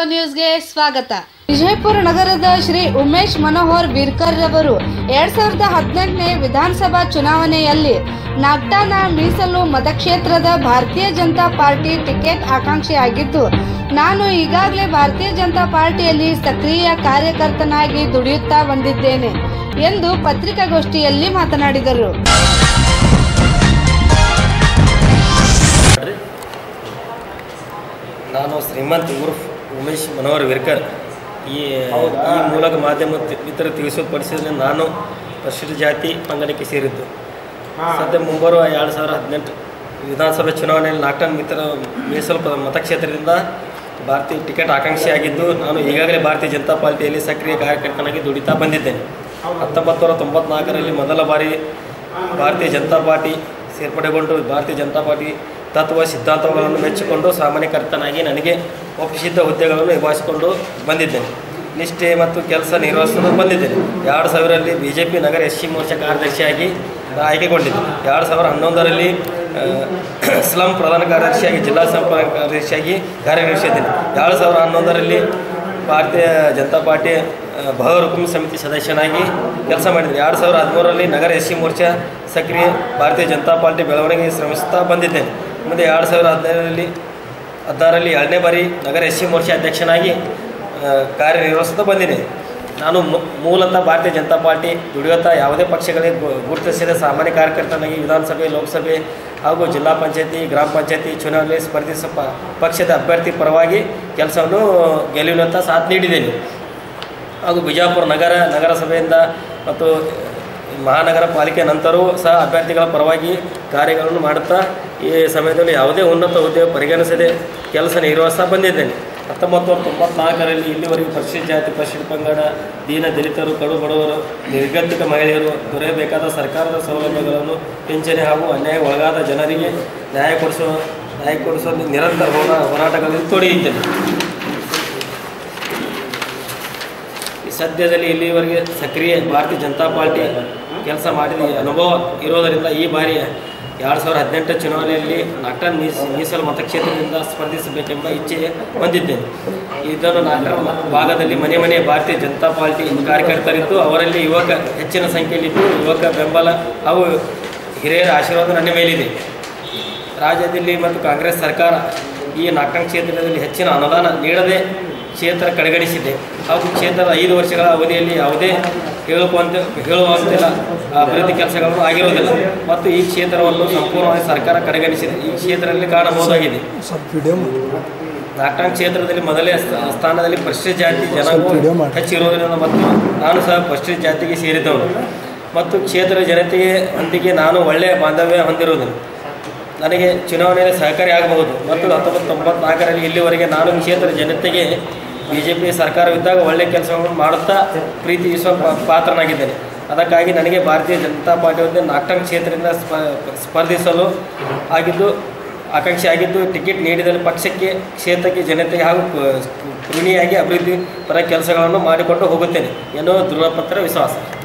ನ್ಯೂಸ್ಗೆ ಸ್ವಾಗತ ವಿಜಯಪುರ ನಗರದ ಶ್ರೀ ಉಮೇಶ್ ಮನೋಹರ್ ವಿರ್ಕರ್ ರವರು ಎರಡ್ ಸಾವಿರದ ಹದಿನೆಂಟನೇ ವಿಧಾನಸಭಾ ಚುನಾವಣೆಯಲ್ಲಿ ನಾಗ್ಟಾನ ಮೀಸಲು ಮತಕ್ಷೇತ್ರದ ಭಾರತೀಯ ಜನತಾ ಪಾರ್ಟಿ ಟಿಕೆಟ್ ಆಕಾಂಕ್ಷಿಯಾಗಿದ್ದು ನಾನು ಈಗಾಗಲೇ ಭಾರತೀಯ ಜನತಾ ಪಾರ್ಟಿಯಲ್ಲಿ ಸಕ್ರಿಯ ಕಾರ್ಯಕರ್ತನಾಗಿ ದುಡಿಯುತ್ತಾ ಬಂದಿದ್ದೇನೆ ಎಂದು ಪತ್ರಿಕಾಗೋಷ್ಠಿಯಲ್ಲಿ ಮಾತನಾಡಿದರು ಮಾಡ್ರಿ ನಾನು ಶ್ರೀಮಂತ್ ಉರ್ಫ್ ಉಮೇಶ್ ಮನೋಹರ್ ವಿರ್ಕರ್ ಈ ಈ ಮೂಲಕ ಮಾಧ್ಯಮ ತಿ- ಇತರ ತಿಳಿಸಲ್ಪಡಿಸಿದ್ರೆ ನಾನು ಪರಿಶಿಷ್ಟ ಜಾತಿ ಪಂಗಡಕ್ಕೆ ಸೇರಿದ್ದು ಸದ್ಯ ಮುಂಬರುವ ಎರಡು ಸಾವಿರದ ಹದಿನೆಂಟು ವಿಧಾನಸಭೆ ಚುನಾವಣೆಯಲ್ಲಿ ನಾಲ್ಕನ್ ಮಿತ್ರ ಮೀಸಲು ಪ- ಮತಕ್ಷೇತ್ರದಿಂದ ಭಾರತೀಯ ಟಿಕೆಟ್ ಆಕಾಂಕ್ಷಿಯಾಗಿದ್ದು ನಾನು ಈಗಾಗಲೇ ಭಾರತೀಯ ಜನತಾ ಪಾರ್ಟಿಯಲ್ಲಿ ಸಕ್ರಿಯ ಕಾರ್ಯಕರ್ತನಾಗಿ ದುಡಿತಾ ಬಂದಿದ್ದೇನೆ ಹತ್ತೊಂಬತ್ತು ನೂರ ತೊಂಬತ್ನಾಲ್ಕರಲ್ಲಿ ಮೊದಲ ಬಾರಿ ಭಾರತೀಯ ಜನತಾ ಪಾರ್ಟಿ ಸೇರ್ಪಡೆಗೊಂಡು ಭಾರತೀಯ ಜನತಾ ಪಾರ್ಟಿ ತತ್ವ ಸಿದ್ಧಾಂತಗಳನ್ನು ಮೆಚ್ಚಿಕೊಂಡು ಸಾಮಾನ್ಯಕರ್ತನಾಗಿ ನನಗೆ ಒಪ್ಪಿಸಿದ್ದ ಹುದ್ದೆಗಳನ್ನು ನಿಭಾಯಿಸಿಕೊಂಡು ಬಂದಿದ್ದೇನೆ ನಿಷ್ಠೆ ಮತ್ತು ಕೆಲಸ ನಿರ್ವಹಿಸಲು ಬಂದಿದ್ದೇನೆ ಎರಡು ಸಾವಿರದಲ್ಲಿ ಬಿ ಜೆ ಪಿ ನಗರ ಎಸ್ ಸಿ ಮೋರ್ಚಾ ಕಾರ್ಯದರ್ಶಿಯಾಗಿ ಆಯ್ಕೆಗೊಂಡಿದ್ದೆ ಎರಡು ಸಾವಿರ ಹನ್ನೊಂದರಲ್ಲಿ ಆ, ಸ್ಲಂ ಪ್ರಧಾನ ಕಾರ್ಯದರ್ಶಿಯಾಗಿ ಜಿಲ್ಲಾ ಸಂಪರ್ಕ ಕಾರ್ಯದರ್ಶಿಯಾಗಿ ಕಾರ್ಯನಿರ್ವಹಿಸಿದ್ದೇನೆ ಎರಡು ಸಾವಿರ ಹನ್ನೊಂದರಲ್ಲಿ ಭಾರತೀಯ ಜನತಾ ಪಾರ್ಟಿ ಆ, ಬಹಳ ಹುಕುಂ ಸಮಿತಿ ಸದಸ್ಯನಾಗಿ ಕೆಲಸ ಮಾಡಿದ್ದೇನೆ ಎರಡು ಸಾವಿರದ ಹದಿಮೂರರಲ್ಲಿ ನಗರ ಎಸ್ ಸಿ ಮೋರ್ಚಾ ಸಕ್ರಿಯ ಭಾರತೀಯ ಜನತಾ ಪಾರ್ಟಿ ಬೆಳವಣಿಗೆ ಶ್ರಮಿಸುತ್ತಾ ಬಂದಿದ್ದೇನೆ ಮುಂದೆ ಎರಡು ಸಾವಿರದ ಹದಿನೈದರಲ್ಲಿ ಹದಿನಾರರಲ್ಲಿ ಎರಡನೇ ಬಾರಿ ನಗರ ಎಸ್ ಸಿ ಮೋರ್ಚಾ ಅಧ್ಯಕ್ಷನಾಗಿ ಆ, ಕಾರ್ಯನಿರ್ವಹಿಸುತ್ತಾ ಬಂದಿದ್ದೇನೆ ನಾನು ಮೂ- ಮೂಲತಃ ಭಾರತೀಯ ಜನತಾ ಪಾರ್ಟಿ ದುಡಿಯುತ್ತಾ ಯಾವುದೇ ಪಕ್ಷಗಳಿಗೆ ಗು- ಗುರುತಿಸಿದ ಸಾಮಾನ್ಯ ಕಾರ್ಯಕರ್ತನಾಗಿ ವಿಧಾನಸಭೆ ಲೋಕಸಭೆ ಹಾಗೂ ಜಿಲ್ಲಾ ಪಂಚಾಯತಿ ಗ್ರಾಮ ಪಂಚಾಯತಿ ಚುನಾವಣೆಯಲ್ಲಿ ಸ್ಪರ್ಧಿಸ ಪ- ಪಕ್ಷದ ಅಭ್ಯರ್ಥಿ ಪರವಾಗಿ ಕೆಲಸವನ್ನು ಗೆಲುವಿನತ್ತ ಸಾಥ್ ನೀಡಿದ್ದೇನೆ ಹಾಗೂ ಬಿಜಾಪುರ ನಗರ ನಗರಸಭೆಯಿಂದ ಮತ್ತು ಮಹಾನಗರ ಪಾಲಿಕೆ ನಂತರವೂ ಸಹ ಅಭ್ಯರ್ಥಿಗಳ ಪರವಾಗಿ ಕಾರ್ಯಗಳನ್ನು ಮಾಡುತ್ತಾ ಈ ಸಮಯದಲ್ಲಿ ಯಾವುದೇ ಉನ್ನತ ಹುದ್ದೆ ಪರಿಗಣಿಸದೆ ಕೆಲಸ ನಿರ್ವಹಿಸ್ತಾ ಬಂದಿದ್ದೇನೆ ಹತ್ತೊಂಬತ್ತು ನೂರ ತೊಂಬತ್ನಾಲ್ಕರಲ್ಲಿ ಇಲ್ಲಿವರೆಗೂ ಪರಿಶಿಷ್ಟ ಜಾತಿ ಪರಿಶಿಷ್ಟ ಪಂಗಡ ದೀನ ದಲಿತರು ಕಡು ಬಡವರು ನಿರ್ಗತಿಕ ಮಹಿಳೆಯರು ದೊರೆಯಬೇಕಾದ ಸರ್ಕಾರದ ಸೌಲಭ್ಯಗಳನ್ನು ಪಿಂಚಣಿ ಹಾಗೂ ಅನ್ಯಾಯ ಒಳಗಾದ ಜನರಿಗೆ ನ್ಯಾಯ ಕೊಡಿಸುವ ನ್ಯಾಯ ಕೊಡಿಸುವ ನಿರಂತರ ಹೋರಾ ಹೋರಾಟಗಳಲ್ಲಿ ತೊಡಗಿದ್ದೇನೆ ಈ ಸದ್ಯದಲ್ಲಿ ಇಲ್ಲಿವರೆಗೆ ಸಕ್ರಿಯ ಭಾರತೀಯ ಜನತಾ ಪಾರ್ಟಿ ಕೆಲಸ ಮಾಡಿದ ಅನುಭವ ಇರೋದರಿಂದ ಈ ಬಾರಿ ಎರಡು ಸಾವಿರದ ಹದಿನೆಂಟರ ಚುನಾವಣೆಯಲ್ಲಿ ನಾಗ್ಟನ್ ಮೀಸ್ ಮೀಸಲು ಮತಕ್ಷೇತ್ರದಿಂದ ಸ್ಪರ್ಧಿಸಬೇಕೆಂಬ ಇಚ್ಛೆ ಹೊಂದಿದ್ದೇನೆ ಇದನ್ನು ನಾಲ್ಕರ ಭಾಗದಲ್ಲಿ ಮನೆ ಮನೆ ಭಾರತೀಯ ಜನತಾ ಪಾರ್ಟಿ ಕಾರ್ಯಕರ್ತರಿದ್ದು ಅವರಲ್ಲಿ ಯುವಕ ಹೆಚ್ಚಿನ ಸಂಖ್ಯೆಯಲ್ಲಿದ್ದು ಯುವಕ ಬೆಂಬಲ ಹಾಗೂ ಹಿರಿಯರ ಆಶೀರ್ವಾದ ನನ್ನ ಮೇಲಿದೆ ರಾಜ್ಯದಲ್ಲಿ ಮತ್ತು ಕಾಂಗ್ರೆಸ್ ಸರ್ಕಾರ ಈ ನಾಲ್ಕನೇ ಕ್ಷೇತ್ರದಲ್ಲಿ ಹೆಚ್ಚಿನ ಅನುದಾನ ನೀಡದೆ ಕ್ಷೇತ್ರ ಕಡೆಗಣಿಸಿದೆ ಹಾಗೂ ಕ್ಷೇತ್ರದ ಐದು ವರ್ಷಗಳ ಅವಧಿಯಲ್ಲಿ ಯಾವುದೇ ಹೇಳುವಂತ ಹೇಳುವಂತಿಲ್ಲ ಅಭಿವೃದ್ಧಿ ಕೆಲಸಗಳನ್ನು ಆಗಿರುವುದಿಲ್ಲ ಮತ್ತು ಈ ಕ್ಷೇತ್ರವನ್ನು ಸಂಪೂರ್ಣವಾಗಿ ಸರ್ಕಾರ ಕಡೆಗಣಿಸಿದೆ ಈ ಕ್ಷೇತ್ರದಲ್ಲಿ ಕಾಣಬಹುದಾಗಿದೆ ನಾಲ್ಕನೇ ಕ್ಷೇತ್ರದಲ್ಲಿ ಮೊದಲೇ ಸ್ಥ- ಸ್ಥಾನದಲ್ಲಿ ಪರಿಶಿಷ್ಟ ಜಾತಿ ಜನಾಂಗ ಹೆಚ್ಚಿರುವುದರಿಂದ ಮತ್ತು ನಾನು ಸಹ ಪರಿಶಿಷ್ಟ ಜಾತಿಗೆ ಸೇರಿದವನು ಮತ್ತು ಕ್ಷೇತ್ರದ ಜನತೆಗೆ ಒಂದಿಗೆ ನಾನು ಒಳ್ಳೆಯ ಬಾಂಧವ್ಯ ಹೊಂದಿರುವುದಿಲ್ಲ ನನಗೆ ಚುನಾವಣೆಯಲ್ಲಿ ಸಹಕಾರಿಯಾಗಬಹುದು ಮತ್ತು ಹತ್ತೊಂಬತ್ತು ತೊಂಬತ್ನಾಲ್ಕರಲ್ಲಿ ಇಲ್ಲಿವರೆಗೆ ನಾನು ಕ್ಷೇತ್ರದ ಜನತೆಗೆ ಬಿ ಜೆ ಪಿ ಸರ್ಕಾರವಿದ್ದಾಗ ಒಳ್ಳೆಯ ಕೆಲಸಗಳನ್ನು ಮಾಡುತ್ತಾ ಪ್ರೀತಿ ವಿಶ್ವ ಪಾತ್ರನಾಗಿದ್ದೇನೆ ಅದಕ್ಕಾಗಿ ನನಗೆ ಭಾರತೀಯ ಜನತಾ ಪಾರ್ಟಿ ವತಿಯಿಂದ ನಾಲ್ಕನೇ ಕ್ಷೇತ್ರದಿಂದ ಸ್ಪ ಸ್ಪರ್ಧಿಸಲು ಆಗಿದ್ದು ಆಕಾಂಕ್ಷೆ ಆಗಿದ್ದು ಟಿಕೆಟ್ ನೀಡಿದ ಪಕ್ಷಕ್ಕೆ ಕ್ಷೇತ್ರಕ್ಕೆ ಜನತೆಗೆ ಹಾಗೂ ಪ- ಋಣಿಯಾಗಿ ಅಭಿವೃದ್ಧಿ ಪರ ಕೆಲಸಗಳನ್ನು ಮಾಡಿಕೊಂಡು ಹೋಗುತ್ತೇನೆ ಎನ್ನುವ ದೃಢಪತ್ರ ವಿಶ್ವಾಸ